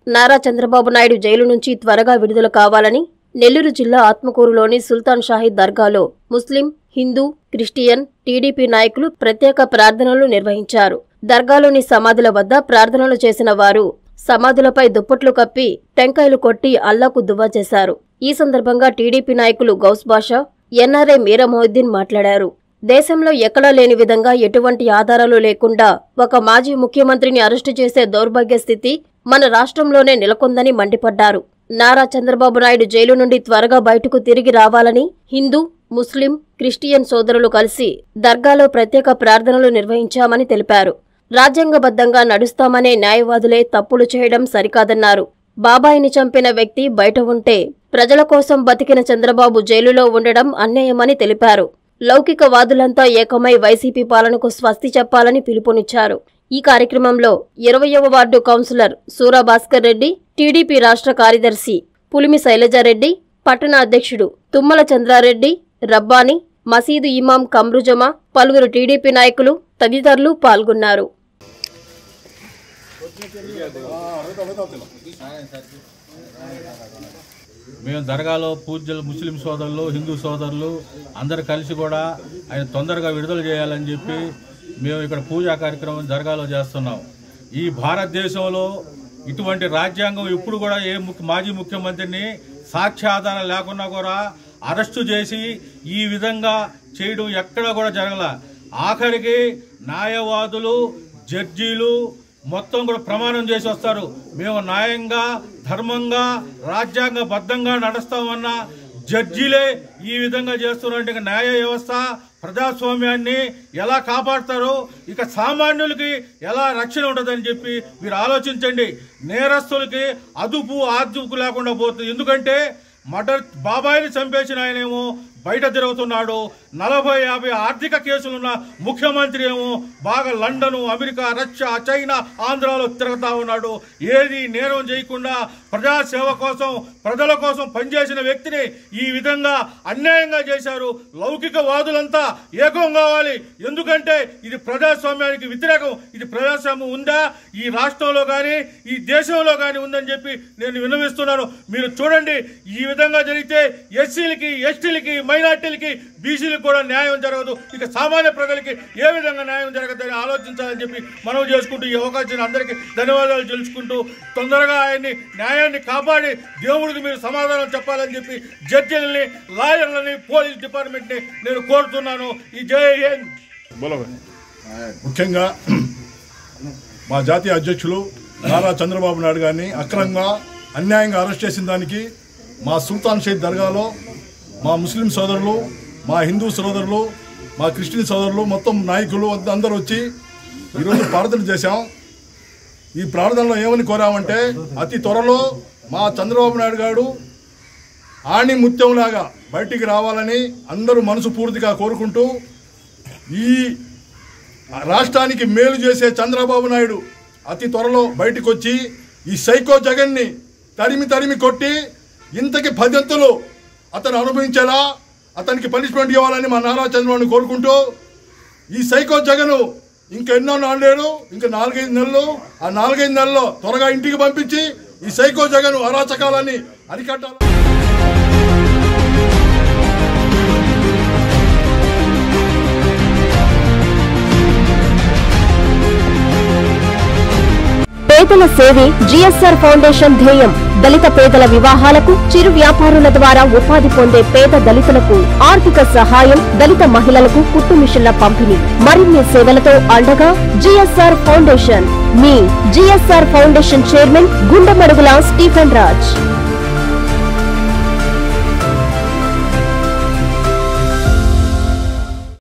Nara Chandrababu Naidu jail నుంచి త్వరగా విడుదల కావాలని నెల్లూరు జిల్లా ఆత్మకూరులోని సుల్తాన్ షాహీద్ దర్గాలో ముస్లిం హిందూ క్రిస్టియన్ టీడీపీ నాయకులు ప్రత్యేక ప్రార్థనలు నిర్వహించారు దర్గాలోని సమాధుల వద్ద ప్రార్థనలు చేసిన వారు సమాధులపై దుప్పట్లు కప్పి టెంకాయలు కొట్టి అల్లాకు దువా చేశారు ఈ సందర్భంగా టీడీపీ నాయకులు గౌస్ బాషా ఎన్ఆర్ఐ మీరా మొహిద్దీన్ మాట్లాడారు దేశంలో ఎక్కడా లేని విధంగా ఎటువంటి ఆధారాలు లేకుండా ఒక మాజీ ముఖ్యమంత్రిని అరెస్టు చేసే దౌర్భాగ్య స్థితి మన రాష్ట్రంలోనే నెలకొందని మండిపడ్డారు నారా చంద్రబాబు నాయుడు జైలు నుండి త్వరగా బయటకు తిరిగి రావాలని హిందూ ముస్లిం క్రిస్టియన్ సోదరులు కలిసి దర్గాలో ప్రత్యేక ప్రార్థనలు నిర్వహించామని తెలిపారు రాజ్యాంగబద్ధంగా నడుస్తామనే న్యాయవాదులే తప్పులు చేయడం సరికాదన్నారు బాబాయిని చంపిన వ్యక్తి బయట ఉంటే ప్రజల కోసం బతికిన చంద్రబాబు జైలులో ఉండడం అన్యాయమని తెలిపారు లౌకికవాదులంతా ఏకమై వైసీపీ పాలనకు స్వస్తి చెప్పాలని పిలుపునిచ్చారు ఈ కార్యక్రమంలో ఇరవయవ ward councillor Sura Bhaskar Reddy T D P రాష్ట్ర కార్యదర్శి పులిమి శైలజారెడ్డి పట్టణ అధ్యక్షుడు తుమ్మల చంద్రారెడ్డి రబ్బాని మసీదు ఇమాం కమ్రుజమా పలువురు టీడీపీ నాయకులు తదితరులు పాల్గొన్నారు మేము దర్గాలో పూజలు ముస్లిం సోదరులు హిందూ సోదరులు అందరు కలిసి కూడా ఆయన తొందరగా విడుదల చేయాలని చెప్పి మేము ఇక్కడ పూజా కార్యక్రమం దర్గాలో చేస్తున్నాం ఈ భారతదేశంలో ఇటువంటి రాజ్యాంగం ఇప్పుడు కూడా ఏ ముఖ్య మాజీ ముఖ్యమంత్రిని సాక్ష్యాధారం లేకున్నా కూడా అరెస్టు చేసి ఈ విధంగా చేయడం ఎక్కడా కూడా జరగల ఆఖరికి న్యాయవాదులు జడ్జీలు మొత్తం కూడా ప్రమాణం చేసి వస్తారు మేము న్యాయంగా ధర్మంగా రాజ్యాంగబద్ధంగా నడుస్తామన్న జడ్జీలే ఈ విధంగా చేస్తున్నారంటే ఇక న్యాయ వ్యవస్థ ప్రజాస్వామ్యాన్ని ఎలా కాపాడతారో ఇక సామాన్యులకి ఎలా రక్షణ ఉంటుందని చెప్పి మీరు ఆలోచించండి నేరస్తులకి అదుపు ఆదుపు లేకుండా పోతుంది ఎందుకంటే మర్డర్ బాబాయిని చంపేసిన ఆయనేమో బయట తిరుగుతున్నాడు నలభై యాభై ఆర్థిక కేసులున్న ముఖ్యమంత్రి ఏమో బాగా లండను అమెరికా రష్యా చైనా ఆంధ్రాలో తిరుగుతా ఉన్నాడు ఏది నేరం చేయకుండా ప్రజాసేవ కోసం ప్రజల కోసం పనిచేసిన వ్యక్తిని ఈ విధంగా అన్యాయంగా చేశారు లౌకిక వాదులంతా ఏకం కావాలి ఎందుకంటే ఇది ప్రజాస్వామ్యానికి వ్యతిరేకం ఇది ప్రజాస్వామ్యం ఉందా ఈ రాష్ట్రంలో కానీ ఈ దేశంలో కానీ ఉందని చెప్పి నేను విన్నవిస్తున్నాను మీరు చూడండి ఈ విధంగా జరిగితే ఎస్సీలకి ఎస్టీలకి మైనార్టీలకి బీసీలకు కూడా న్యాయం జరగదు ఇక సామాన్య ప్రజలకి ఏ విధంగా న్యాయం జరగదని ఆలోచించాలని చెప్పి మనం చేసుకుంటూ ఈ అవకాశం అందరికీ ధన్యవాదాలు తెలుసుకుంటూ తొందరగా ఆయన్ని న్యాయాన్ని కాపాడి దేవుడికి మీరు సమాధానం చెప్పాలని చెప్పి జడ్జిలని లాయర్లని పోలీస్ డిపార్ట్మెంట్ని నేను కోరుతున్నాను ఈ జై హింద్ ముఖ్యంగా మా జాతీయ అధ్యక్షులు నారా చంద్రబాబు నాయుడు గారిని అక్రమంగా అన్యాయంగా అరెస్ట్ చేసిన దానికి మా సుల్తాన్ షేక్ దర్గాలో మా ముస్లిం సోదరులు మా హిందూ సోదరులు మా క్రిస్టియన్ సోదరులు మొత్తం నాయకులు అందరూ వచ్చి ఈరోజు ప్రార్థన చేశాం ఈ ప్రార్థనలో ఏమని కోరామంటే అతి త్వరలో మా చంద్రబాబు నాయుడు గారు ఆణి ముత్యంలాగా బయటికి రావాలని అందరూ మనసు పూర్తిగా కోరుకుంటూ ఈ రాష్ట్రానికి మేలు చేసే చంద్రబాబు నాయుడు అతి త్వరలో బయటకు వచ్చి ఈ సైకో జగన్ని తరిమి తరిమి కొట్టి ఇంతకి పద్ధతులు అతను అనుభవించేలా అతనికి పనిష్మెంట్ ఇవ్వాలని మా నారా చంద్రబాబుని కోరుకుంటూ ఈ సైకో జగను ఇంకెన్నో నాలుగేళ్ళు ఇంకా నాలుగైదు నెలలు ఆ నాలుగైదు నెలల్లో త్వరగా ఇంటికి పంపించి ఈ సైకో జగను అరాచకాలని అరికట్టాలి పేదల సేవే జిఎస్ఆర్ ఫౌండేషన్ ధ్యేయం దళిత పేదల వివాహాలకు చిరు వ్యాపారుల ద్వారా ఉపాధి పొందే పేద దళితులకు ఆర్థిక సహాయం దళిత మహిళలకు కుట్టు మిషన్ల పంపిణీ మరిన్ని సేవలతో అండగా జిఎస్ఆర్ ఫౌండేషన్ మీ G S R foundation chairman Gundamadugula Stephen Raj